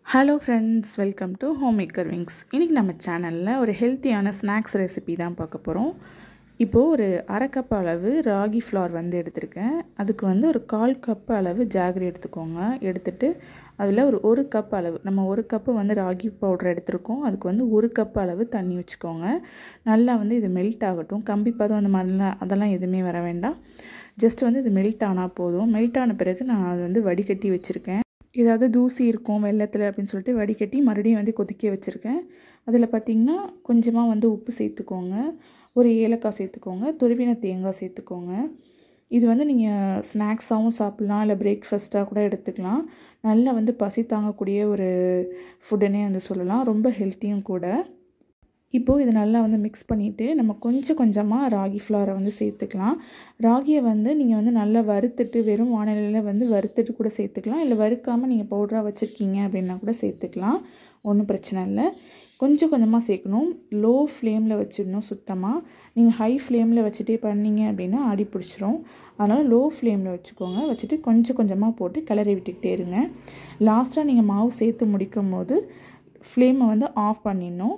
hello friends welcome to home maker wings இன்றைக்கி நம்ம சேனலில் ஒரு ஹெல்த்தியான ஸ்நாக்ஸ் ரெசிபி தான் பார்க்க போகிறோம் இப்போது ஒரு அரை கப் அளவு ராகி ஃப்ளார் வந்து எடுத்திருக்கேன் அதுக்கு வந்து ஒரு கால் கப் அளவு ஜாகரி எடுத்துக்கோங்க எடுத்துட்டு அதில் ஒரு ஒரு கப் அளவு நம்ம ஒரு கப்பு வந்து ராகி பவுடர் எடுத்திருக்கோம் அதுக்கு வந்து ஒரு கப் அளவு தண்ணி வச்சுக்கோங்க நல்லா வந்து இது மெல்ட் ஆகட்டும் கம்பி பதம் அந்த மாதிரிலாம் அதெல்லாம் எதுவுமே வர வேண்டாம் ஜஸ்ட் வந்து இது மெல்ட் ஆனால் போதும் மெல்ட் ஆன பிறகு நான் அதை வந்து வடிகட்டி வச்சுருக்கேன் ஏதாவது தூசி இருக்கும் வெள்ளத்தில் அப்படின்னு சொல்லிட்டு வடிகட்டி மறுபடியும் வந்து கொதிக்க வச்சுருக்கேன் அதில் பார்த்திங்கன்னா கொஞ்சமாக வந்து உப்பு சேர்த்துக்கோங்க ஒரு ஏலக்காய் சேர்த்துக்கோங்க துருவின தேங்காய் சேர்த்துக்கோங்க இது வந்து நீங்கள் ஸ்நாக்ஸாகவும் சாப்பிட்லாம் இல்லை பிரேக்ஃபாஸ்ட்டாக கூட எடுத்துக்கலாம் நல்லா வந்து பசி தாங்கக்கூடிய ஒரு ஃபுட்டுன்னே வந்து சொல்லலாம் ரொம்ப ஹெல்த்தியும் கூட இப்போது இது நல்லா வந்து மிக்ஸ் பண்ணிவிட்டு நம்ம கொஞ்சம் கொஞ்சமாக ராகி ஃப்ளாரை வந்து சேர்த்துக்கலாம் ராகியை வந்து நீங்கள் வந்து நல்லா வறுத்துட்டு வெறும் வானிலையில் வந்து வறுத்துட்டு கூட சேர்த்துக்கலாம் இல்லை வறுக்காமல் நீங்கள் பவுடராக வச்சுருக்கீங்க அப்படின்னா கூட சேர்த்துக்கலாம் ஒன்றும் பிரச்சனை இல்லை கொஞ்சம் கொஞ்சமாக சேர்க்கணும் லோ ஃப்ளேமில் வச்சிடணும் சுத்தமாக நீங்கள் ஹை ஃப்ளேமில் வச்சுட்டே பண்ணீங்க அப்படின்னா அடி பிடிச்சிரும் அதனால் லோ ஃப்ளேமில் வச்சுக்கோங்க வச்சுட்டு கொஞ்சம் கொஞ்சமாக போட்டு கிளறி விட்டுக்கிட்டே இருங்க லாஸ்ட்டாக நீங்கள் மாவு சேர்த்து முடிக்கும் போது ஃப்ளேமை வந்து ஆஃப் பண்ணிடணும்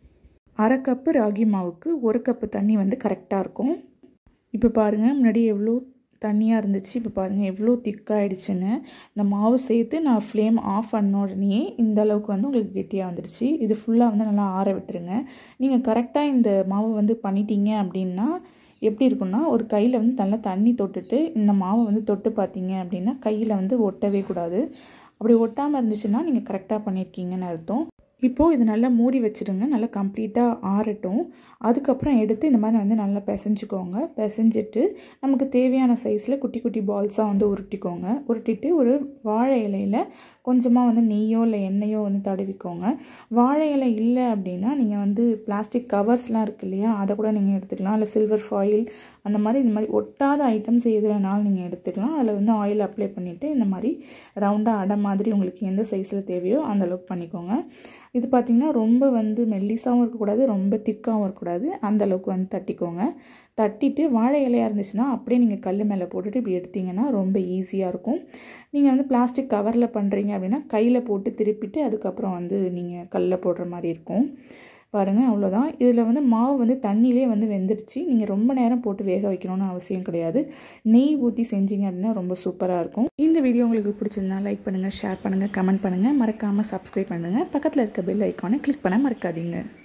அரை கப்பு ராகி மாவுக்கு ஒரு கப்பு தண்ணி வந்து கரெக்டாக இருக்கும் இப்போ பாருங்கள் முன்னாடி எவ்வளோ தண்ணியாக இருந்துச்சு இப்போ பாருங்கள் எவ்வளோ திக்காகிடுச்சுன்னு இந்த மாவு சேர்த்து நான் ஃப்ளேம் ஆஃப் பண்ண உடனே இந்த அளவுக்கு வந்து உங்களுக்கு கெட்டியாக வந்துடுச்சு இது ஃபுல்லாக வந்து நல்லா ஆற விட்டுருங்க நீங்கள் கரெக்டாக இந்த மாவை வந்து பண்ணிட்டீங்க அப்படின்னா எப்படி இருக்குன்னா ஒரு கையில் வந்து நல்லா தண்ணி தொட்டுட்டு இந்த மாவை வந்து தொட்டு பார்த்தீங்க அப்படின்னா கையில் வந்து ஒட்டவே கூடாது அப்படி ஒட்டாமல் இருந்துச்சுன்னா நீங்கள் கரெக்டாக பண்ணியிருக்கீங்கன்னு அர்த்தம் இப்போது இது நல்லா மூடி வச்சுடுங்க நல்லா கம்ப்ளீட்டாக ஆறட்டும் அதுக்கப்புறம் எடுத்து இந்த மாதிரி வந்து நல்லா பிசைஞ்சுக்கோங்க பிசைஞ்சிட்டு நமக்கு தேவையான சைஸில் குட்டி குட்டி பால்ஸாக வந்து உருட்டிக்கோங்க உருட்டிட்டு ஒரு வாழை இலையில் கொஞ்சமாக வந்து நெய்யோ இல்லை எண்ணெயோ வந்து தடவிக்கோங்க வாழை இலை இல்லை அப்படின்னா நீங்கள் வந்து பிளாஸ்டிக் கவர்ஸ்லாம் இருக்குது இல்லையா அதை கூட நீங்கள் எடுத்துக்கலாம் இல்லை சில்வர் ஃபாயில் அந்த மாதிரி இந்த மாதிரி ஒட்டாத ஐட்டம்ஸ் எது வேணாலும் நீங்கள் எடுத்துக்கலாம் அதில் வந்து ஆயில் அப்ளை பண்ணிவிட்டு இந்த மாதிரி ரவுண்டாக அடை மாதிரி உங்களுக்கு எந்த சைஸில் தேவையோ அந்த அளவுக்கு பண்ணிக்கோங்க இது பார்த்திங்கன்னா ரொம்ப வந்து மெல்லிஸாகவும் இருக்கக்கூடாது ரொம்ப திக்காகவும் இருக்கக்கூடாது அந்த அளவுக்கு வந்து தட்டிக்கோங்க தட்டிட்டு வாழை இலையாக இருந்துச்சுன்னா அப்படியே நீங்கள் கல் மேலே போட்டுட்டு இப்படி எடுத்திங்கன்னா ரொம்ப ஈஸியாக இருக்கும் நீங்கள் வந்து பிளாஸ்டிக் கவரில் பண்ணுறீங்க அப்படின்னா கையில் போட்டு திருப்பிட்டு அதுக்கப்புறம் வந்து நீங்கள் கல்லில் போடுற மாதிரி இருக்கும் பாருங்கள் அவ்வளோதான் இதில் வந்து மாவு வந்து தண்ணியிலே வந்து வெந்துடுச்சு நீங்கள் ரொம்ப நேரம் போட்டு வேக வைக்கணும்னு அவசியம் கிடையாது நெய் ஊற்றி செஞ்சீங்க அப்படின்னா ரொம்ப சூப்பராக இருக்கும் இந்த வீடியோ உங்களுக்கு பிடிச்சிருந்தா லைக் பண்ணுங்கள் ஷேர் பண்ணுங்கள் கமெண்ட் பண்ணுங்கள் மறக்காமல் சப்ஸ்கிரைப் பண்ணுங்கள் பக்கத்தில் இருக்க பெல் ஐக்கானை கிளிக் பண்ண மறக்காதீங்க